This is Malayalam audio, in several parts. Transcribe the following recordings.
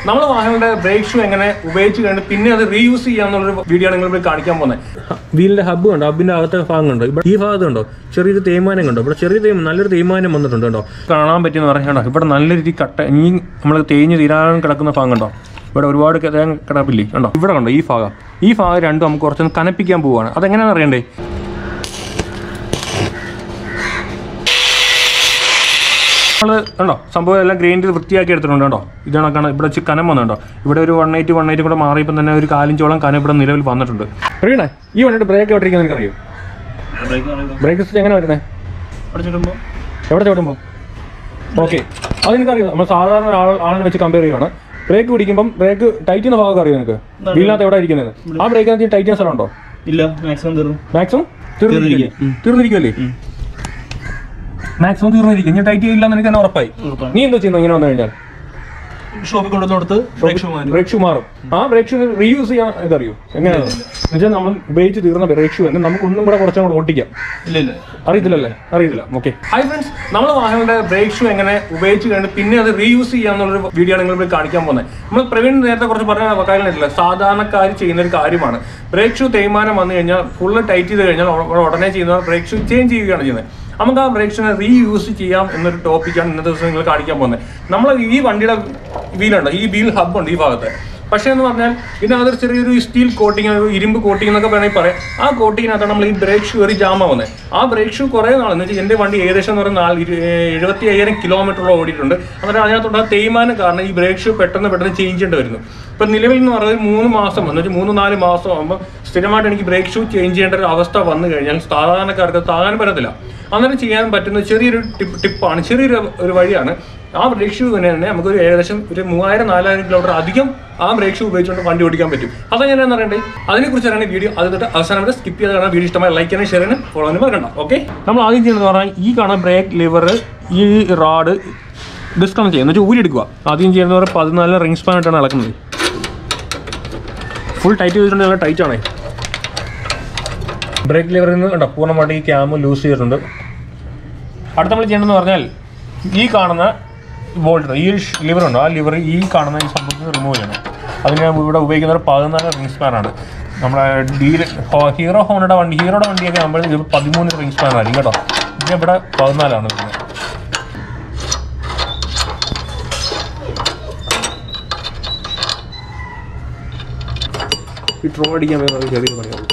നമ്മൾ വാഹനങ്ങളുടെ ബ്രേക്ക് ഷൂ എങ്ങനെ ഉപയോഗിച്ച് കഴിഞ്ഞ് പിന്നെ അത് റീയൂസ് ചെയ്യാന്നുള്ളൊരു വീഡിയോ ആണ് നിങ്ങൾ കാണിക്കാൻ പോകുന്നത് വീലിന്റെ ഹബ്ബ് കണ്ടോ ഹബിന്റെ അകത്തെ ഭാഗം കണ്ടോ ഇവിടെ ഈ ഭാഗത്ത് കണ്ടോ ചെറിയൊരു തേയ്മാനം കണ്ടോ ഇവിടെ ചെറിയ തേയ്മാനം നല്ലൊരു തേയ്മാനം വന്നിട്ടുണ്ട് കേട്ടോ കാണാൻ പറ്റിയെന്ന് പറഞ്ഞാൽ ഇവിടെ നല്ല രീതി കട്ട ഇനി നമ്മൾ തേഞ്ഞ് തീരാൻ കിടക്കുന്ന ഭാഗം കണ്ടോ ഇവിടെ ഒരുപാട് തേങ്ങ കിടപ്പില്ലേ കണ്ടോ ഇവിടെ കണ്ടോ ഈ ഭാഗം ഈ ഭാഗം രണ്ടും നമുക്ക് കുറച്ചൊന്ന് കനപ്പിക്കാൻ പോവുകയാണ് അതെങ്ങനെയാണെന്ന് അറിയണ്ടേ നമ്മൾ കണ്ടോ സംഭവം എല്ലാം ഗ്രൈൻഡ് ചെയ്ത് വൃത്തിയാക്കി എടുത്തിട്ടുണ്ട് കേട്ടോ ഇത് കണക്കാണ് ഇവിടെ വെച്ച് കനം വന്നുണ്ടോ ഇവിടെ ഒരു വൺ എയ്റ്റ് വൺ എയ്റ്റ് കൂടെ മാറിയപ്പോൾ തന്നെ ഒരു കാലിഞ്ചോളം കനം ഇവിടെ നിലവിൽ വന്നിട്ടുണ്ട് അറിയണേ ഈ വണ്ടിയുടെ ബ്രേക്ക് എവിടെ ഇരിക്കുന്നത് എനിക്കറിയോ ബ്രേക്ക് സിസ്റ്റം എങ്ങനെ വരുന്നത് എവിടെ ചവിട്ടുമ്പോൾ ഓക്കെ അത് എനിക്കറിയാം നമ്മൾ സാധാരണ ആൾ ആളിനെ വെച്ച് കമ്പയർ ചെയ്യുകയാണ് ബ്രേക്ക് പിടിക്കുമ്പം ബ്രേക്ക് ടൈറ്റ് ചെയ്യുന്ന ഭാഗമൊക്കെ അറിയാം നിങ്ങൾക്ക് വീലിനകത്ത് എവിടെ ഇരിക്കുന്നത് ആ ബ്രേക്കിനകത്ത് ടൈറ്റ് ചെയ്യുന്ന സ്ഥലമുണ്ടോ ഇല്ല മാക്സിമം തീർന്നു മാക്സിമം തീർന്നിരിക്കും തീർന്നിരിക്കുമല്ലേ മാക്സിമം തീർന്നിരിക്കും ഞാൻ ടൈറ്റ് ചെയ്യില്ല എന്ന് എനിക്ക് തന്നെ ഉറപ്പായി ഉറപ്പാണ്. നീ എന്താ ചെയ്യുന്നത് ഇങ്ങനെ വന്നു കഴിഞ്ഞാൽ ഷോപ്പിൽ കൊണ്ടുവന്ന് കൊടുത്ത് ബ്രേക്ക് ഷൂ മാറ്റി ബ്രേക്ക് ഷൂ മാറും ആ ബ്രേക്ക് ഷൂ റീയൂസ് ചെയ്യാൻ ഇതറിയോ എങ്ങനെയാണ് എന്നുവെച്ചാൽ നമ്മൾ ഉപയോഗിച്ച് തീർന്ന ബ്രേക്ക് ഷൂ തന്നെ നമുക്ക് ഒന്നും കൂടെ കുറച്ചും കൂടെ ഓട്ടിക്കാം ഇല്ല ഇല്ല അറിയത്തില്ലല്ലേ അറിയത്തില്ല ഓക്കെ ഹായ് ഫ്രണ്ട്സ് നമ്മൾ വാഹനങ്ങളുടെ ബ്രേക്ക് ഷൂ എങ്ങനെ ഉപയോഗിച്ച് കഴിഞ്ഞ് പിന്നെ അത് റീയൂസ് ചെയ്യാന്നുള്ളൊരു വീഡിയോ ആണ് നിങ്ങൾ കാണിക്കാൻ പോകുന്നത് നമ്മൾ പ്രവീൺ നേരത്തെ കുറച്ച് പറഞ്ഞ കാര്യങ്ങളില്ല സാധാരണക്കാർ ചെയ്യുന്ന ഒരു കാര്യമാണ് ബ്രേക്ക് ഷൂ തേയ്മാനം വന്നു കഴിഞ്ഞാൽ ഫുള്ള് ടൈറ്റ് ചെയ്ത് കഴിഞ്ഞാൽ ഉട- ഉടനെ ചെയ്യുന്ന ബ്രേക്ക് ഷൂ ചേഞ്ച് ചെയ്യുകയാണ് ചെയ്യുന്നത് നമുക്ക് ആ ബ്രേക്ക് ഷൂനെ റീയൂസ് ചെയ്യാം എന്നൊരു ടോപ്പിക്കാണ് ഇന്നത്തെ ദിവസം നിങ്ങൾ കാണിക്കാൻ പോകുന്നത് നമ്മൾ ഈ വണ്ടിയുടെ വീലുണ്ട് ഈ വീൽ ഹബ് ഉണ്ട് ഈ ഭാഗത്ത് പക്ഷേ എന്ന് പറഞ്ഞാൽ ഇതിനകത്ത് ചെറിയൊരു സ്റ്റീൽ കോട്ടിങ് ഒരു ഇരുമ്പ് കോട്ടിങ് എന്നൊക്കെ വേണമെങ്കിൽ പറയാം ആ കോട്ടിങ്ങിനകത്താണ് നമ്മൾ ഈ ബ്രേക്ക് ഷൂ ഒരു ജാമ വന്നത് ആ ബ്രേക്ക് ഷൂ കുറേ നാൾ എന്ന് വെച്ചാൽ എൻ്റെ വണ്ടി ഏകദേശം എന്ന് പറഞ്ഞാൽ നാല് ഇരു- എഴുപത്തി അയ്യായിരം കിലോമീറ്ററോളം ഓടിയിട്ടുണ്ട് എന്നിട്ട് അതിനകത്തുള്ള തേയ്മാനം കാരണം ഈ ബ്രേക്ക് ഷൂ പെട്ടെന്ന് പെട്ടെന്ന് ചേഞ്ച് ചെയ്യേണ്ടി വരുന്നു ഇപ്പം നിലവിൽ എന്ന് പറയുന്നത് മൂന്ന് മാസം എന്ന് വെച്ചാൽ മൂന്ന് നാല് മാസം ആകുമ്പോൾ സ്ഥിരമായിട്ട് എനിക്ക് ബ്രേക്ക് ഷൂ ചേഞ്ച് ചെയ്യേണ്ട ഒരു അവസ്ഥ വന്നു കഴിഞ്ഞാൽ സാധാരണക്കാർക്ക് താങ്ങാൻ പറ്റത്തില്ല അന്നേരം ചെയ്യാൻ പറ്റുന്ന ചെറിയൊരു ടിപ്പ് ടിപ്പാണ് ചെറിയൊരു ഒരു വഴിയാണ് ആ ബ്രേക്ക് ഷൂ തന്നെ തന്നെ നമുക്കൊരു ഏകദേശം ഒരു മൂവായിരം നാലായിരം കിലോമീറ്റർ അധികം ആ ബ്രേക്ക് ഷൂ ഉപയോഗിച്ചുകൊണ്ട് വണ്ടി ഓടിക്കാൻ പറ്റും അതെങ്ങനെയാണെന്ന് അറിയണ്ടേ അതിനെക്കുറിച്ചാണ് വീഡിയോ അത് തൊട്ട് അവസാനം വരെ സ്കിപ്പ് ചെയ്ത് കാണാൻ വീഡിയോ ഇഷ്ടമായി ലൈക്ക് ചെയ്യാനും ഷെയർ ചെയ്യാനും ഫോളോ ചെയ്യാനും മറക്കണ്ട ഓക്കെ നമ്മൾ ആദ്യം ചെയ്യുന്നത് പറഞ്ഞാൽ ഈ കാണാൻ ബ്രേക്ക് ലിവർ ഈ റാഡ് ഡിസ്കണക്ട് ചെയ്യുക എന്ന് വെച്ചാൽ ഊരി എടുക്കുക ആദ്യം ചെയ്യുന്നത് പറഞ്ഞാൽ പതിനാല് റിംഗ് സ്പാൻ ആയിട്ടാണ് ഇളക്കുന്നത് ഫുൾ ടൈറ്റ് ചെയ്തിട്ടുണ്ട് നല്ല ടൈറ്റ് ആണേ ബ്രേക്ക് ലിവറിൽ നിന്ന് കണ്ടോ പൂർണ്ണമായിട്ട് ഈ ക്യാമ് ലൂസ് ചെയ്തിട്ടുണ്ട് അടുത്ത നമ്മൾ ചെയ്യേണ്ടതെന്ന് പറഞ്ഞാൽ ഈ കാണുന്ന ബോൾട്ട് ഈ ലിവർ ഉണ്ട് ആ ലിവർ ഈ കാണുന്ന ഈ സംഭവത്തിൽ റിമൂവ് ചെയ്യണം അതിന് ഞാൻ ഇവിടെ ഉപയോഗിക്കുന്ന ഒരു പതിനാല് റിംഗ് സ്പാനാണ് നമ്മുടെ ഡീൽ ഹീറോ ഹോണയുടെ വണ്ടി ഹീറോയുടെ വണ്ടിയൊക്കെ ആകുമ്പോൾ ഇത് പതിമൂന്ന് റിംഗ് സ്പാൻ ആയിരിക്കും കേട്ടോ ഇത് ഇവിടെ പതിനാലാണ് വരുന്നത് ഈ ട്രോ അടിക്കാൻ വേണ്ടി ചെറിയ പണിയാണ്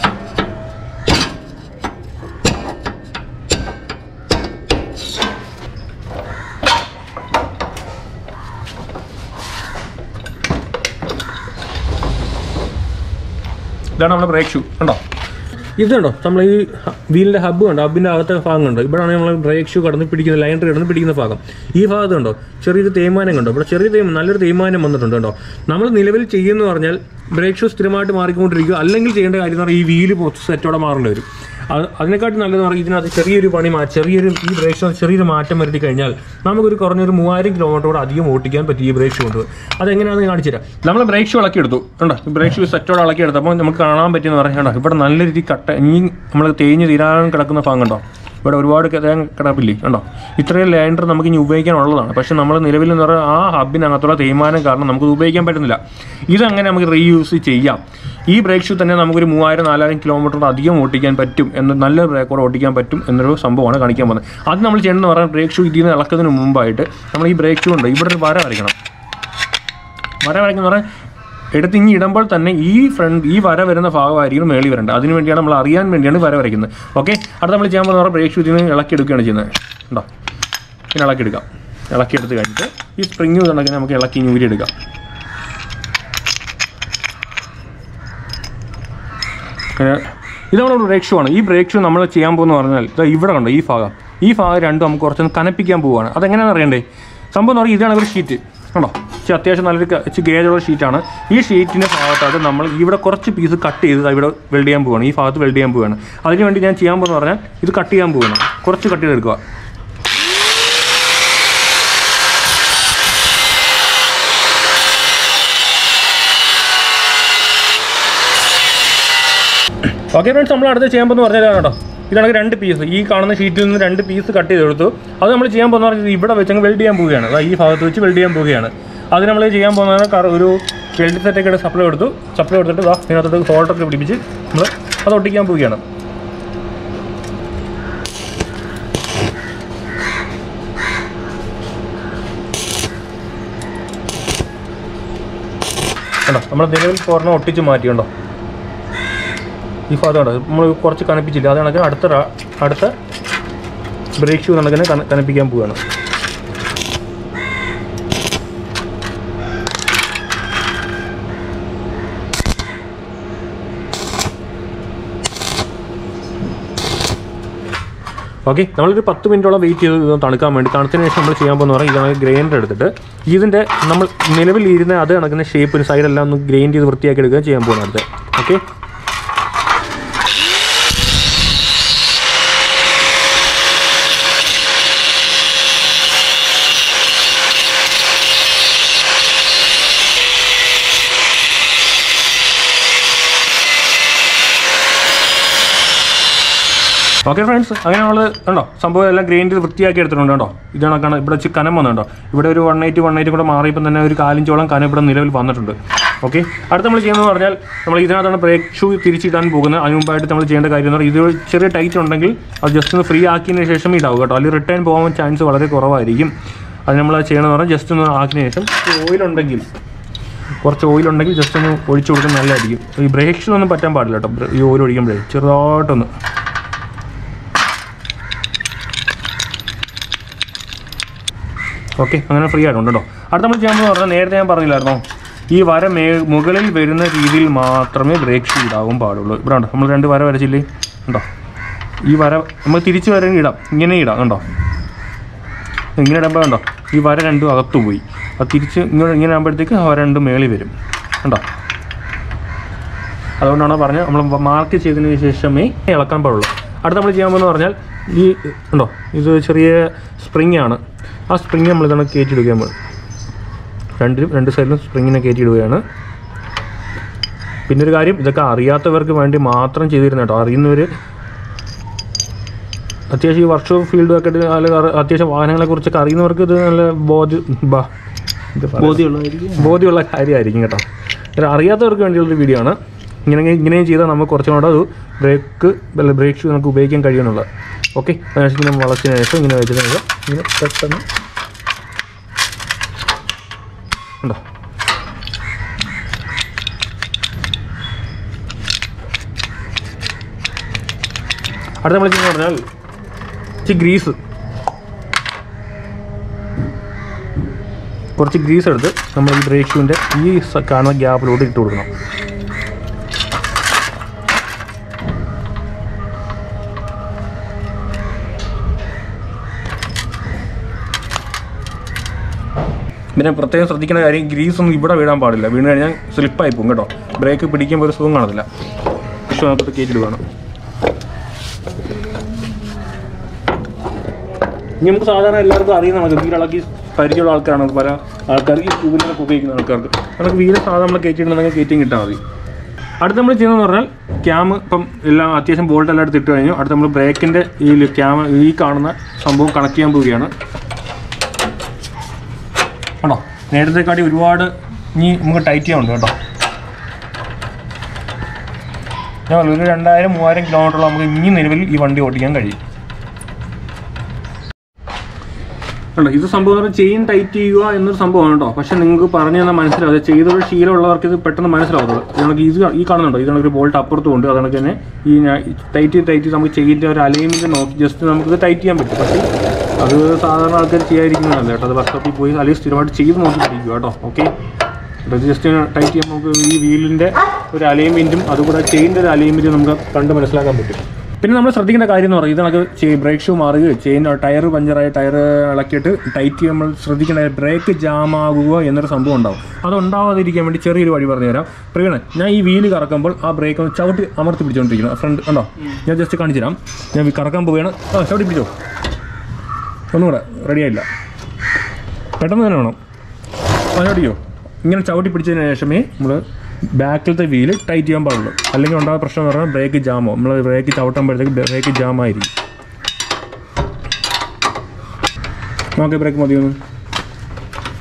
ഇതാണ് നമ്മുടെ ബ്രേക്ക് ഷൂ കണ്ടോ ഇത് കണ്ടോ നമ്മൾ ഈ വീലിന്റെ ഹബ്ബ് കണ്ടോ ഹബിന്റെ അകത്തെ ഭാഗം കണ്ടോ ഇവിടെയാണ് നമ്മൾ ബ്രേക്ക് ഷൂ കടന്ന് പിടിക്കുന്ന ലൈൻ കിടന്ന് പിടിക്കുന്ന ഭാഗം ഈ ഭാഗത്ത് കണ്ടോ ചെറിയൊരു തേയ്മാനം കണ്ടോ ഇവിടെ ചെറിയ തേയ്മാനം നല്ലൊരു തേയ്മാനം വന്നിട്ടുണ്ട് കേട്ടോ നമ്മൾ നിലവിൽ ചെയ്യുന്ന പറഞ്ഞാൽ ബ്രേക്ക് ഷൂ സ്ഥിരമായിട്ട് മാറിക്കൊണ്ടിരിക്കുക അല്ലെങ്കിൽ ചെയ്യേണ്ട കാര്യം എന്ന് പറഞ്ഞാൽ ഈ വീല് സെറ്റോടെ മാറേണ്ടി വരും അത് അതിനെക്കാട്ടി നല്ലതെന്ന് പറഞ്ഞാൽ ഇതിനകത്ത് ചെറിയൊരു പണി മാ ചെറിയൊരു ഈ ബ്രേക്ക് ഷൂ ചെറിയൊരു മാറ്റം വരുത്തി കഴിഞ്ഞാൽ നമുക്കൊരു കുറഞ്ഞൊരു മൂവായിരം കിലോമീറ്റർ കൂടെ അധികം ഓടിക്കാൻ പറ്റും ഈ ബ്രേക്ക് ഷൂ കൊണ്ട് അതെങ്ങനെയാണെന്ന് കാണിച്ചു തരാം നമ്മൾ ബ്രേക്ക് ഷൂ ഇളക്കി എടുത്തു കണ്ടോ ബ്രേക്ക് ഷൂ സെറ്റോടെ ഇളക്കി എടുത്തപ്പോൾ നമുക്ക് കാണാൻ പറ്റിയെന്ന് പറഞ്ഞാൽ ഇവിടെ നല്ല രീതി കട്ട ഇനി നമ്മൾ തേഞ്ഞ് തീരാൻ കിടക്കുന്ന ഭാഗം കണ്ടോ ഇവിടെ ഒരുപാട് തേങ്ങ കിടപ്പില്ലേ കണ്ടോ ഇത്രയും ലാൻഡർ നമുക്ക് ഇനി ഉപയോഗിക്കാനുള്ളതാണ് പക്ഷേ നമ്മൾ നിലവിൽ എന്ന് പറഞ്ഞാൽ ആ ഹബിനകത്തുള്ള തേയ്മാനം കാരണം നമുക്ക് ഉപയോഗിക്കാൻ പറ്റുന്നില്ല ഇതങ്ങനെ നമുക്ക് റീയൂസ് ചെയ്യാം ഈ ബ്രേക്ക് ഷൂ തന്നെ നമുക്കൊരു മൂവായിരം നാലായിരം കിലോമീറ്റർ അധികം ഓടിക്കാൻ പറ്റും എന്ന് നല്ല ബ്രേക്കോടെ ഓടിക്കാൻ പറ്റും എന്നൊരു സംഭവമാണ് കാണിക്കാൻ പോകുന്നത് അത് നമ്മൾ ചെയ്യേണ്ടതെന്ന് പറഞ്ഞാൽ ബ്രേക്ക് ഷൂ ഇതിൽ നിന്ന് ഇളക്കുന്നതിന് മുമ്പായിട്ട് നമ്മൾ ഈ ബ്രേക്ക് ഷൂ ഉണ്ട് ഇവിടെ ഒരു വര വരയ്ക്കണം വര വരയ്ക്കുന്ന പറഞ്ഞാൽ എടുത്ത് ഇങ്ങി ഇടുമ്പോൾ തന്നെ ഈ ഫ്രണ്ട് ഈ വര വരുന്ന ഭാഗമായിരിക്കും മേളി വരേണ്ടത് അതിന് വേണ്ടിയാണ് നമ്മൾ അറിയാൻ വേണ്ടിയാണ് വര വരയ്ക്കുന്നത് ഓക്കെ അടുത്ത നമ്മൾ ചെയ്യാൻ പോകുന്ന ബ്രേക്ക് ഷൂ ഇതിൽ നിന്ന് ഇളക്കി എടുക്കുകയാണ് ചെയ്യുന്നത് ഉണ്ടോ പിന്നെ ഇളക്കി എടുക്കാം ഇളക്കി എടുത്ത് കഴിഞ്ഞിട്ട് ഈ സ്പ്രിങ് കണക്കിന് നമുക്ക് ഇളക്കി ഇനി ഊരി എടുക്കാം അങ്ങനെ ഇത് നമ്മുടെ ബ്രേക്ക് ഷൂ ആണ് ഈ ബ്രേക്ക് ഷൂ നമ്മൾ ചെയ്യാൻ പോകുന്ന പറഞ്ഞാൽ ഇതാ ഇവിടെ കണ്ടോ ഈ ഭാഗം ഈ ഭാഗം രണ്ടും നമുക്ക് കുറച്ചൊന്ന് കനപ്പിക്കാൻ പോവുകയാണ് അതെങ്ങനെയാണെന്ന് അറിയണ്ടേ സംഭവം എന്ന് പറഞ്ഞാൽ ഇതാണ് ഒരു ഷീറ്റ് കണ്ടോ ഇച്ചിരി അത്യാവശ്യം നല്ലൊരു ക- ഇച്ചിരി ഗേജുള്ള ഷീറ്റാണ് ഈ ഷീറ്റിൻ്റെ ഭാഗത്തായിട്ട് നമ്മൾ ഇവിടെ കുറച്ച് പീസ് കട്ട് ചെയ്ത് ദാ ഇവിടെ വെൽഡ് ചെയ്യാൻ പോവുകയാണ് ഈ ഭാഗത്ത് വെൽഡ് ചെയ്യാൻ പോവുകയാണ് അതിന് വേണ്ടി ഞാൻ ചെയ്യാൻ പോകുന്ന പറഞ്ഞാൽ ഇത് കട്ട് ചെയ്യാൻ പോവുകയാണ് കുറച്ച് കട്ട് ചെയ്തെടുക്കുക ഓക്കെ ഫ്രണ്ട്സ് നമ്മൾ അടുത്ത് ചെയ്യാൻ പോകുന്ന പറഞ്ഞാൽ കേട്ടോ ഇതാണ് രണ്ട് പീസ് ഈ കാണുന്ന ഷീറ്റിൽ നിന്ന് രണ്ട് പീസ് കട്ട് ചെയ്തെടുത്തു അത് നമ്മൾ ചെയ്യാൻ പോകുന്ന പറഞ്ഞാൽ ഇവിടെ വെച്ച് അങ്ങ് വെൽഡ് ചെയ്യാൻ പോവുകയാണ് അതാ ഈ ഭാഗത്ത് വെച്ച് വെൽഡ് ചെയ്യാൻ പോവുകയാണ് അത് നമ്മൾ ചെയ്യാൻ പോകുന്നത് കറ ഒരു വെൽഡ് സെറ്റൊക്കെ സപ്ലൈ കൊടുത്തു സപ്ലൈ കൊടുത്തിട്ട് ഇതാ ഇതിനകത്തോട്ട് ഹോൾഡറൊക്കെ പിടിപ്പിച്ച് നമ്മൾ അത് ഒട്ടിക്കാൻ പോവുകയാണ് കണ്ടോ നമ്മൾ നിലവിൽ സ്പോറിനെ ഒട്ടിച്ച് മാറ്റിയുണ്ടോ ഈ ഭാഗം കണ്ടോ നമ്മൾ കുറച്ച് കനപ്പിച്ചില്ല അത് കണക്ക് അടുത്ത റാ- അടുത്ത ബ്രേക്ക് ഷൂ കണക്കിന് കന- കനപ്പിക്കാൻ പോവുകയാണ് ഓക്കെ നമ്മളൊരു പത്ത് മിനിറ്റോളം വെയിറ്റ് ചെയ്ത് ഇത് തണുക്കാൻ വേണ്ടി തണുത്തതിന് ശേഷം നമ്മൾ ചെയ്യാൻ പോകുന്ന പറഞ്ഞാൽ ഇതാണ് ഗ്രൈൻഡർ എടുത്തിട്ട് ഇതിൻ്റെ നമ്മൾ നിലവിൽ ഇരുന്ന അത് കണക്കുന്ന ഷേപ്പിന് സൈഡെല്ലാം ഒന്ന് ഗ്രൈൻഡ് ചെയ്ത് വൃത്തിയാക്കി എടുക്കുക ചെയ്യാൻ പോകുന്നത് അടുത്ത് ഓക്കെ ഓക്കെ ഫ്രണ്ട്സ് അങ്ങനെ നമ്മൾ കണ്ടോ സംഭവം എല്ലാം ഗ്രൈൻഡ് ചെയ്ത് വൃത്തിയാക്കി എടുത്തിട്ടുണ്ട് കേട്ടോ ഇത് കണക്കാണ് ഇവിടെ ഇച്ചിരി കനം വന്നുണ്ടോ ഇവിടെ ഒരു വൺ എയ്റ്റി വൺ എയ്റ്റി കൂടെ മാറിയപ്പോൾ തന്നെ ഒരു കാലിഞ്ചോളം കനം ഇവിടെ നിലവിൽ വന്നിട്ടുണ്ട് ഓക്കെ അടുത്ത് നമ്മൾ ചെയ്യുന്നത് പറഞ്ഞാൽ നമ്മൾ ഇതിനകത്താണ് ബ്രേക്ക് ഷൂ തിരിച്ചിടാൻ പോകുന്നത് അതിന് മുമ്പായിട്ട് നമ്മൾ ചെയ്യേണ്ട കാര്യം എന്ന് പറഞ്ഞാൽ ഇത് ചെറിയ ടൈറ്റ് ഉണ്ടെങ്കിൽ അത് ജസ്റ്റ് ഒന്ന് ഫ്രീ ആക്കിയതിന് ശേഷം ഇടാവും കേട്ടോ അല്ലെങ്കിൽ റിട്ടേൺ പോകാൻ ചാൻസ് വളരെ കുറവായിരിക്കും അത് നമ്മൾ ചെയ്യണമെന്ന് പറഞ്ഞാൽ ജസ്റ്റ് ഒന്ന് ആക്കിയതിന് ശേഷം ഓയിൽ ഉണ്ടെങ്കിൽ കുറച്ച് ഓയിൽ ഉണ്ടെങ്കിൽ ജസ്റ്റ് ഒന്ന് ഒഴിച്ചു കൊടുക്കുന്നത് നല്ലതായിരിക്കും ഈ ബ്രേക്ക് ഷൂ ഒന്നും പറ്റാൻ പാടില്ല കേട്ടോ ബ്ര- ഈ ഓയിൽ ഒഴിക്കുമ്പോഴേ ചെറുതായിട്ടൊന്ന് ഓക്കെ അങ്ങനെ ഫ്രീ ആയിട്ടുണ്ട് കേട്ടോ അടുത്ത നമ്മൾ ചെയ്യാൻ പോകുന്നത് പറഞ്ഞാൽ നേരത്തെ ഞാൻ പറഞ്ഞില്ലായിരുന്നോ ഈ വര മേ മുകളിൽ വരുന്ന രീതിയിൽ മാത്രമേ ബ്രേക്ക് ഷൂ ഇടാവും പാടുള്ളൂ ഇവിടെ ഉണ്ടോ നമ്മൾ രണ്ട് വര വരച്ചില്ലേ ഉണ്ടോ ഈ വര നമ്മൾ തിരിച്ച് വര ഇടാം ഇങ്ങനെ ഇടാം കണ്ടോ ഇങ്ങനെ ഇടുമ്പോൾ കണ്ടോ ഈ വര രണ്ടും അകത്തു പോയി അത് തിരിച്ച് ഇങ്ങനെ ഇങ്ങനെ ആകുമ്പോഴത്തേക്ക് ആ വര രണ്ടും മേളിൽ വരും കണ്ടോ അതുകൊണ്ടാണ് പറഞ്ഞത് നമ്മൾ മാർക്ക് ചെയ്തതിന് ശേഷമേ ഇളക്കാൻ പാടുള്ളൂ അടുത്ത നമ്മൾ ചെയ്യാൻ പോകുന്നത് പറഞ്ഞാൽ ഈ ഉണ്ടോ ഇത് ചെറിയ സ്പ്രിങ് ആണ് ആ സ്പ്രിങ് നമ്മൾ ഇതാണ് കയറ്റിയിടുകയാണ് നമ്മൾ രണ്ടിലും രണ്ട് സൈഡിലും സ്പ്രിങ്ങിനെ കയറ്റിയിടുകയാണ് പിന്നെ ഒരു കാര്യം ഇതൊക്കെ അറിയാത്തവർക്ക് വേണ്ടി മാത്രം ചെയ്തിരുന്ന കേട്ടോ അറിയുന്നവർ അത്യാവശ്യം ഈ വർക്ക്ഷോപ്പ് ഫീൽഡും ഒക്കെ ഇത് അല്ലെങ്കിൽ അറി- അത്യാവശ്യം വാഹനങ്ങളെ കുറിച്ചൊക്കെ അറിയുന്നവർക്ക് ഇത് നല്ല ബോധ്യ ബാ ഇത് പറയാം. ബോധ്യമുള്ളതായിരിക്കും ബോധ്യമുള്ള കാര്യമായിരിക്കും കേട്ടോ ഇത് അറിയാത്തവർക്ക് വേണ്ടിയുള്ളൊരു വീഡിയോ ആണ് ഇങ്ങനെ ഇങ്ങനെയും ചെയ്താൽ നമുക്ക് കുറച്ചും കൂടെ അത് ബ്രേക്ക് അല്ല ബ്രേക്ക് ഷൂ നമുക്ക് ഉപയോഗിക്കാൻ കഴിയുമെന്നുള്ളത് ഓക്കെ അതിനുശേഷം ഇങ്ങനെ വളച്ചതിന് ശേഷം ഇങ്ങനെ വെച്ചിട്ട് നമുക്ക് ഇങ്ങനെ പെട്ടെന്ന് ഉണ്ടോ അടുത്ത നമ്മൾ ചെയ്യുന്നത് പറഞ്ഞാൽ ഇച്ചിരി ഗ്രീസ് കുറച്ച് ഗ്രീസ് എടുത്ത് നമ്മൾ ഈ ബ്രേക്ക് ഷൂവിൻ്റെ ഈ സ- കാണുന്ന ഗ്യാപ്പിലോട്ട് ഇട്ട് കൊടുക്കണം പിന്നെ പ്രത്യേകം ശ്രദ്ധിക്കേണ്ട കാര്യം ഗ്രീസ് ഒന്നും ഇവിടെ വീഴാൻ പാടില്ല വീണ് കഴിഞ്ഞാൽ സ്ലിപ്പായി പോകും കേട്ടോ ബ്രേക്ക് പിടിക്കുമ്പോൾ ഒരു സുഖം കാണത്തില്ല പക്ഷേ നമുക്കത് കയറ്റിടുകയാണ് ഇനി നമുക്ക് സാധാരണ എല്ലാവർക്കും അറിയുന്ന നമുക്ക് വീലിളക്കി പരിചയമുള്ള ആൾക്കാരാണ് പല ആൾക്കാർക്ക് ഈ വീലൊക്കെ ഉപയോഗിക്കുന്ന ആൾക്കാർക്ക് നമുക്ക് വീല് സാധാരണ നമ്മൾ കയറ്റിയിട്ടുണ്ടെങ്കിൽ കയറ്റിയും കിട്ടാൽ മതി അടുത്ത് നമ്മൾ ചെയ്യുന്നതെന്ന് പറഞ്ഞാൽ ക്യാം ഇപ്പം എല്ലാം അത്യാവശ്യം ബോൾട്ട് എല്ലാം എടുത്ത് ഇട്ട് കഴിഞ്ഞു അടുത്ത് നമ്മൾ ബ്രേക്കിൻ്റെ ഈ ക്യാം ഈ കാണുന്ന സംഭവം കണക്ട് ചെയ്യാൻ പോവുകയാണ് കേട്ടോ നേരത്തെക്കാട്ടി ഒരുപാട് ഇനി നമുക്ക് ടൈറ്റ് ചെയ്യാനുണ്ട് കേട്ടോ ഞാൻ പറഞ്ഞു, ഒരു രണ്ടായിരം മൂവായിരം കിലോമീറ്ററോളം നമുക്ക് ഇനി നിലവിൽ ഈ വണ്ടി ഓടിക്കാൻ കഴിയും അല്ല ഇത് സംഭവം എന്ന് പറഞ്ഞാൽ ചെയിൻ ടൈറ്റ് ചെയ്യുക എന്നൊരു സംഭവമാണ് കേട്ടോ പക്ഷെ നിങ്ങൾക്ക് പറഞ്ഞു തന്നാൽ മനസ്സിലാവും അത് ചെയ്തൊരു ശീലമുള്ളവർക്ക് ഇത് പെട്ടെന്ന് മനസ്സിലാവുന്നത് നമുക്ക് ഇത് ഈ കാണുന്നുണ്ടോ ഇത് കണക്ക് ബോൾട്ട് അപ്പുറത്തും ഉണ്ട് അത് കണക്ക് തന്നെ ഈ ടൈറ്റ് ടൈറ്റ് നമുക്ക് ചെയിൻ്റെ ഒരു അലൈൻമെൻറ്റ് നോക്കി ജസ്റ്റ് നമുക്ക് ടൈറ്റ് ചെയ്യാൻ പറ്റും പക്ഷേ അത് സാധാരണ ആൾക്കാർ ചെയ്യാതിരിക്കുന്നതല്ല കേട്ടോ അത് വർക്ക്ഷോപ്പിൽ പോയി അല്ലെങ്കിൽ സ്ഥിരമായിട്ട് ചെയ്ത് നോക്കി പഠിക്കുക കേട്ടോ ഓക്കെ ഇത് ജസ്റ്റ് ടൈറ്റ് ചെയ്യുമ്പോൾ നമുക്ക് ഈ വീലിൻ്റെ ഒരു അലൈൻമെൻറ്റും അതുകൂടെ ചെയിൻ്റെ ഒരു അലൈൻമെൻറ്റും നമുക്ക് കണ്ട് മനസ്സിലാക്കാൻ പറ്റും പിന്നെ നമ്മൾ ശ്രദ്ധിക്കേണ്ട കാര്യം എന്ന് പറയുന്നത് ഇത് നമുക്ക് ബ്രേക്ക് ഷൂ മാറുകയോ ചെയിൻ ടയർ പഞ്ചറായി ടയർ ഇളക്കിയിട്ട് ടൈറ്റ് ചെയ്യുമ്പോൾ നമ്മൾ ശ്രദ്ധിക്കേണ്ട ബ്രേക്ക് ജാം ആകുക എന്നൊരു സംഭവം ഉണ്ടാവും അത് ഉണ്ടാവാതിരിക്കാൻ വേണ്ടി ചെറിയൊരു വഴി പറഞ്ഞു തരാം പ്രിയണേ ഞാൻ ഈ വീല് കറക്കുമ്പോൾ ആ ബ്രേക്ക് ഒന്ന് ചവിട്ടി അമർത്തി പിടിച്ചുകൊണ്ടിരിക്കുന്നു ഫ്രണ്ട് ഉണ്ടോ ഞാൻ ജസ്റ്റ് കാണിച്ചു തരാം ഞാൻ കറക്കാൻ പോവുകയാണ് ആ ചവിട്ടി പിടിച്ചോ ഒന്നുകൂടെ റെഡി ആയില്ല പെട്ടെന്ന് തന്നെ വേണം ആ ചവിട്ടിയോ ഇങ്ങനെ ചവിട്ടി പിടിച്ചതിന് ശേഷമേ നമ്മൾ ബാക്കിലത്തെ വീല് ടൈറ്റ് ചെയ്യാൻ പാടുള്ളൂ അല്ലെങ്കിൽ ഉണ്ടാകുന്ന പ്രശ്നം എന്ന് പറഞ്ഞാൽ ബ്രേക്ക് ജാമോ നമ്മൾ ബ്രേക്ക് ചവിട്ടുമ്പോഴത്തേക്ക് ബ്രേക്ക് ജാം ആയിരിക്കും നോക്കി ബ്രേക്ക് മതിയൊന്ന്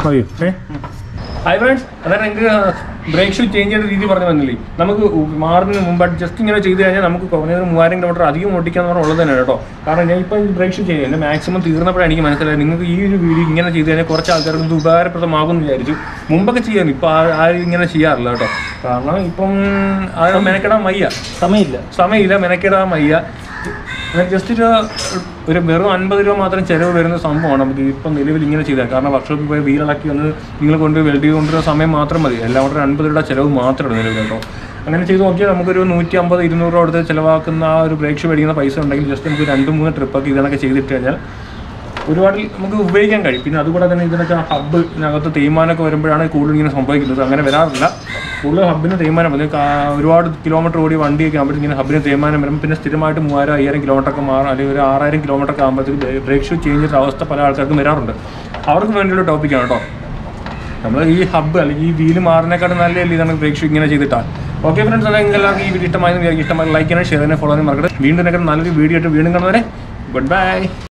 മതിയോ ഏ ഹായ് ഫ്രണ്ട്സ് അതായത് നിങ്ങൾക്ക് ബ്രേക്ക് ഷൂ ചേഞ്ച് ചെയ്ത രീതി പറഞ്ഞു വന്നില്ലേ നമുക്ക് മാറുന്നതിന് മുമ്പായിട്ട് ജസ്റ്റ് ഇങ്ങനെ ചെയ്ത് കഴിഞ്ഞാൽ നമുക്ക് കുറഞ്ഞത് മൂവായിരം കിലോമീറ്റർ അധികം ഓടിക്കാന്ന് പറഞ്ഞാൽ ഉള്ളത് തന്നെ കേട്ടോ കാരണം ഞാൻ ഇപ്പം ബ്രേക്ക് ഷൂ ചെയ്യുന്നത് എൻ്റെ മാക്സിമം തീർന്നപ്പോഴാണ് എനിക്ക് മനസ്സിലായത് നിങ്ങൾക്ക് ഈ ഒരു വീഡിയോ ഇങ്ങനെ ചെയ്ത് കഴിഞ്ഞാൽ കുറച്ച് ആൾക്കാർക്ക് ഇത് ഉപകാരപ്രദമാകും എന്ന് വിചാരിച്ചു മുമ്പൊക്കെ ചെയ്യാൻ ഇപ്പം ആരും ഇങ്ങനെ ചെയ്യാറില്ല കേട്ടോ കാരണം ഇപ്പം അത് മെനക്കെടാൻ വയ്യ സമയമില്ല സമയമില്ല മെനക്കെടാൻ വയ്യ ജസ്റ്റ് ഒരു ഒരു വെറും അൻപത് രൂപ മാത്രം ചിലവ് വരുന്ന സംഭവമാണ് നമുക്ക് ഇപ്പം നിലവിൽ ഇങ്ങനെ ചെയ്താൽ കാരണം വർക്ക്ഷോപ്പിൽ പോയി വീലിളക്കി വന്ന് നിങ്ങൾ കൊണ്ട് വെൽഡ് ചെയ്ത് കൊണ്ടുവരുന്ന സമയം മാത്രം മതി എല്ലാം കൂടെ ഒരു അൻപത് രൂപ ചിലവ് മാത്രമാണ് നിലവിൽ കേട്ടോ അങ്ങനെ ചെയ്ത് നോക്കിയാൽ നമുക്കൊരു നൂറ്റി അമ്പത് ഇരുന്നൂറ് രൂപ കൊടുത്ത് ചിലവാക്കുന്ന ആ ഒരു ബ്രേക്ക് ഷൂ മേടിക്കുന്ന പൈസ ഉണ്ടെങ്കിൽ ജസ്റ്റ് നമുക്ക് രണ്ട് മൂന്ന് ട്രിപ്പൊക്കെ ഇതിനൊക്കെ ചെയ്തിട്ട് കഴിഞ്ഞാൽ ഒരുപാട് നമുക്ക് ഉപയോഗിക്കാൻ കഴിയും പിന്നെ അതുകൂടെ തന്നെ ഇതിനൊക്കെ ഹബ്ബ് ഇതിനകത്ത് തേയ്മാനമൊക്കെ വരുമ്പോഴാണ് കൂടുതൽ ഇങ്ങനെ സംഭവിക്കുന്നത് അങ്ങനെ വരാറില്ല കൂടുതൽ ഹബ്ബിന് തേയ്മാനം വരും കാ- ഒരുപാട് കിലോമീറ്റർ ഓടി വണ്ടിയൊക്കെ ആകുമ്പോഴത്തേക്കും ഇങ്ങനെ ഹബ്ബിന് തേയ്മാനം വരും പിന്നെ സ്ഥിരമായിട്ട് മൂവായിരം അയ്യായിരം കിലോമീറ്റർ ഒക്കെ മാറും അല്ലെങ്കിൽ ഒരു ആറായിരം കിലോമീറ്റർ ഒക്കെ ആകുമ്പോഴത്തേക്ക് ബ്രേക്ക് ഷൂ ചേഞ്ച് ചെയ്ത അവസ്ഥ പല ആൾക്കാർക്കും വരാറുണ്ട് അവർക്ക് വേണ്ടിയുള്ള ടോപ്പിക്കാണ് കേട്ടോ നമ്മൾ ഈ ഹബ്ബ് അല്ലെങ്കിൽ ഈ വീല് മാറുന്നേക്കാളും നല്ല ഇതാണ് ബ്രേക്ക് ഷൂ ഇങ്ങനെ ചെയ്തിട്ടാണ് ഓക്കെ ഫ്രണ്ട്സ് അല്ലെങ്കിൽ എല്ലാവർക്കും ഈ വീഡിയോ ഇഷ്ടമായെന്ന് വിചാരിക്കും ഇഷ്ടമായി ലൈക്ക് ചെയ്യാനും ഷെയർ ചെയ്യാനും ഫോളോ ചെയ്യാനും മറക്കട്ടെ വീണ്ടും ഇതിനൊക്കെ നല്ലൊരു വീഡിയോ ആയിട്ട് വീണ്ടും കാണുന്നവരെ ഗുഡ് ബൈ